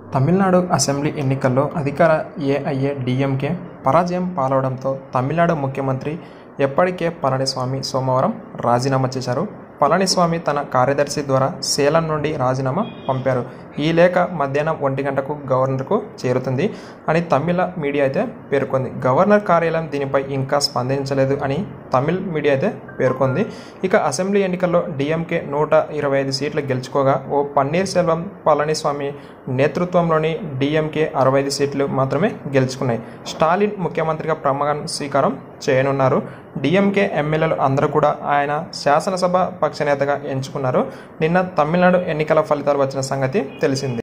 Tamil Nadu assembly ఎన్నికల్లో అధికార AIADMK పరాజయం పాలవడంతో తమిళనాడు ముఖ్యమంత్రి ఎప్పటికే పళనిస్వామి సోమవారం రాజీనామా చేశారు పళనిస్వామి తన కార్యదర్శి ద్వారా సేలం నుండి రాజీనామా పంపారు ఈ లేఖ మధ్యాహ్నం ఒంటి గంటకు గవర్నర్కు చేరుతుంది అని తమిళ మీడియా అయితే పేర్కొంది గవర్నర్ కార్యాలయం దీనిపై ఇంకా స్పందించలేదు అని తమిళ్ మీడియా అయితే పేర్కొంది ఇక అసెంబ్లీ ఎన్నికల్లో డిఎంకే నూట ఇరవై ఐదు సీట్లు గెలుచుకోగా ఓ పన్నీర్ సెల్వం పళనిస్వామి నేతృత్వంలోని డిఎంకే అరవై ఐదు సీట్లు మాత్రమే గెలుచుకున్నాయి స్టాలిన్ ముఖ్యమంత్రిగా ప్రమాణ స్వీకారం చేయనున్నారు డిఎంకే ఎమ్మెల్యేలు అందరూ కూడా ఆయన శాసనసభ పక్ష నేతగా ఎంచుకున్నారు నిన్న తమిళనాడు ఎన్నికల ఫలితాలు వచ్చిన సంగతి తెలిసింది